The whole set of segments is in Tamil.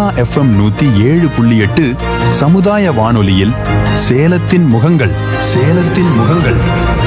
எஃப்எம் நூத்தி ஏழு புள்ளி எட்டு சமுதாய வானொலியில் சேலத்தின் முகங்கள் சேலத்தின் முகங்கள்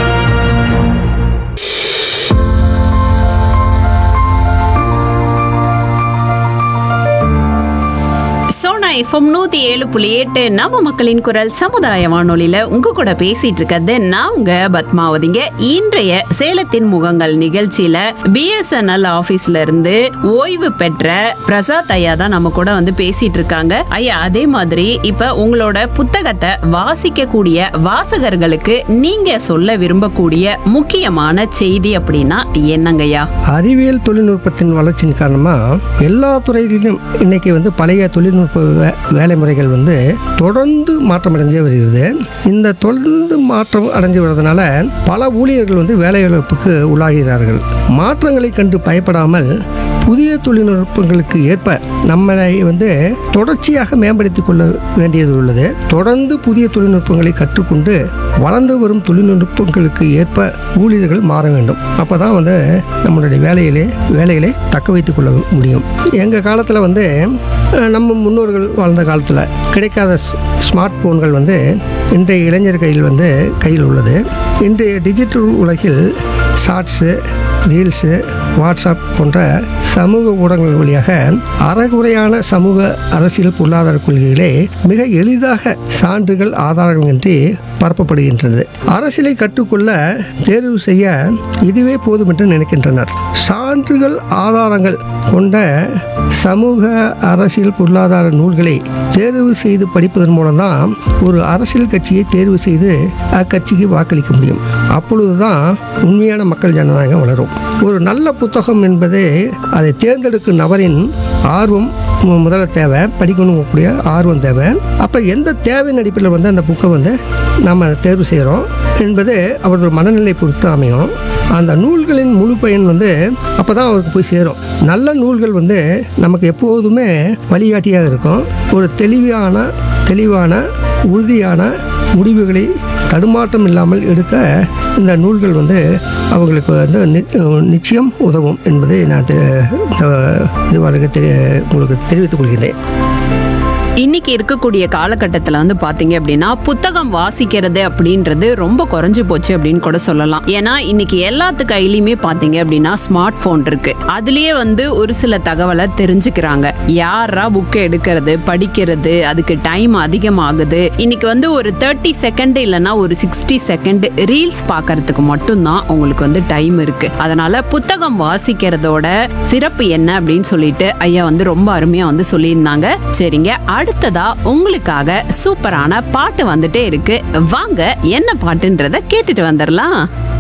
சோனா எஃப்எம் நூத்தி ஏழு புள்ளி எட்டு நம்ம மக்களின் குரல் சமுதாய வானொலியில உங்க கூட பேசிட்டு இருக்கிறது நான் உங்க பத்மாவதிங்க இன்றைய சேலத்தின் முகங்கள் நிகழ்ச்சியில பிஎஸ்என்எல் ஆபீஸ்ல இருந்து ஓய்வு பெற்ற பிரசாத் ஐயா தான் நம்ம கூட வந்து பேசிட்டு இருக்காங்க ஐயா அதே மாதிரி இப்ப உங்களோட புத்தகத்தை வாசிக்கக்கூடிய வாசகர்களுக்கு நீங்க சொல்ல விரும்பக்கூடிய முக்கியமான செய்தி அப்படின்னா என்னங்கய்யா அறிவியல் தொழில்நுட்பத்தின் வளர்ச்சியின் காரணமாக எல்லா துறைகளிலும் இன்னைக்கு வந்து பழைய தொழில்நுட்ப வே- வேலை முறைகள் வந்து தொடர்ந்து மாற்றமடைஞ்சே வருகிறது இந்த தொடர்ந்து மாற்றம் அடைஞ்சு வருவதனால பல ஊழியர்கள் வந்து வேலை இழப்புக்கு உள்ளாகிறார்கள் மாற்றங்களை கண்டு பயப்படாமல் புதிய தொழில்நுட்பங்களுக்கு ஏற்ப நம்மளை வந்து தொடர்ச்சியாக மேம்படுத்திக் கொள்ள வேண்டியது உள்ளது தொடர்ந்து புதிய தொழில்நுட்பங்களை கற்றுக்கொண்டு வளர்ந்து வரும் தொழில்நுட்பங்களுக்கு ஏற்ப ஊழியர்கள் மாற வேண்டும் அப்போ தான் வந்து நம்மளுடைய வேலையிலே வேலைகளை தக்க வைத்துக் கொள்ள முடியும் எங்கள் காலத்தில் வந்து அஹ், நம்ம முன்னோர்கள் வாழ்ந்த காலத்தில் கிடைக்காத ஸ்- ஸ்மார்ட் போன்கள் வந்து இன்றைய இளைஞர் கையில் வந்து கையில் உள்ளது இன்றைய டிஜிட்டல் உலகில் ஷார்ட்ஸு ரீல்ஸு வாட்ஸ்அப் போன்ற சமூக ஊடகங்கள் வழியாக அறகுறையான சமூக அரசியல் பொருளாதார கொள்கைகளே மிக எளிதாக சான்றுகள் ஆதாரங்களின்றி பரப்பப்படுகின்றது அரசியலை கற்றுக்கொள்ள தேர்வு செய்ய இதுவே போதும் என்று நினைக்கின்றனர் சான்றுகள் ஆதாரங்கள் கொண்ட சமூக அரசியல் பொருளாதார நூல்களை தேர்வு செய்து படிப்பதன் மூலம்தான் ஒரு அரசியல் கட்சியை தேர்வு செய்து அக்கட்சிக்கு வாக்களிக்க முடியும் அப்பொழுதுதான் உண்மையான மக்கள் ஜனநாயகம் வளரும் ஒரு நல்ல புத்தகம் என்பதே அதை தேர்ந்தெடுக்கும் நபரின் ஆர்வம் மு- முதல்ல தேவை படிக்கணும் கூடிய ஆர்வம் தேவை அப்போ எந்த தேவையின் அடிப்படையில் வந்து அந்த புக்கை வந்து நம்ம தேர்வு செய்கிறோம் என்பது அவரோட மனநிலை பொறுத்து அமையும் அந்த நூல்களின் முழு பயன் வந்து அப்போ தான் அவருக்கு போய் சேரும் நல்ல நூல்கள் வந்து நமக்கு எப்போதுமே வழிகாட்டியாக இருக்கும் ஒரு தெளிவான தெளிவான உறுதியான முடிவுகளை தடுமாற்றம் இல்லாமல் எடுக்க இந்த நூல்கள் வந்து அவங்களுக்கு வந்து நி- நிச்சயம் உதவும் என்பதை நான் தெ- இந்த இதுவாக தெரிய உங்களுக்கு தெரிவித்துக் கொள்கிறேன் இன்னைக்கு இருக்கக்கூடிய காலகட்டத்தில் வந்து பாத்தீங்க அப்படின்னா புத்தகம் வாசிக்கிறது அப்படின்றது ரொம்ப குறைஞ்சு போச்சு அப்படின்னு கூட சொல்லலாம் ஏன்னா இன்னைக்கு எல்லாத்து கையிலயுமே பாத்தீங்க அப்படின்னா ஸ்மார்ட் போன் இருக்கு அதுலயே வந்து ஒரு சில தகவலை தெரிஞ்சுக்கிறாங்க யாரா புக்கை எடுக்கிறது படிக்கிறது அதுக்கு டைம் அதிகமாகுது இன்னைக்கு வந்து ஒரு தேர்ட்டி செகண்ட் இல்லைன்னா ஒரு சிக்ஸ்டி செகண்ட் ரீல்ஸ் பார்க்கறதுக்கு மட்டும்தான் உங்களுக்கு வந்து டைம் இருக்கு அதனால புத்தகம் வாசிக்கிறதோட சிறப்பு என்ன அப்படின்னு சொல்லிட்டு ஐயா வந்து ரொம்ப அருமையா வந்து சொல்லியிருந்தாங்க சரிங்க அடுத்ததா உங்களுக்காக சூப்பரான பாட்டு வந்துட்டே இருக்கு வாங்க என்ன பாட்டுன்றத கேட்டுட்டு வந்துடலாம்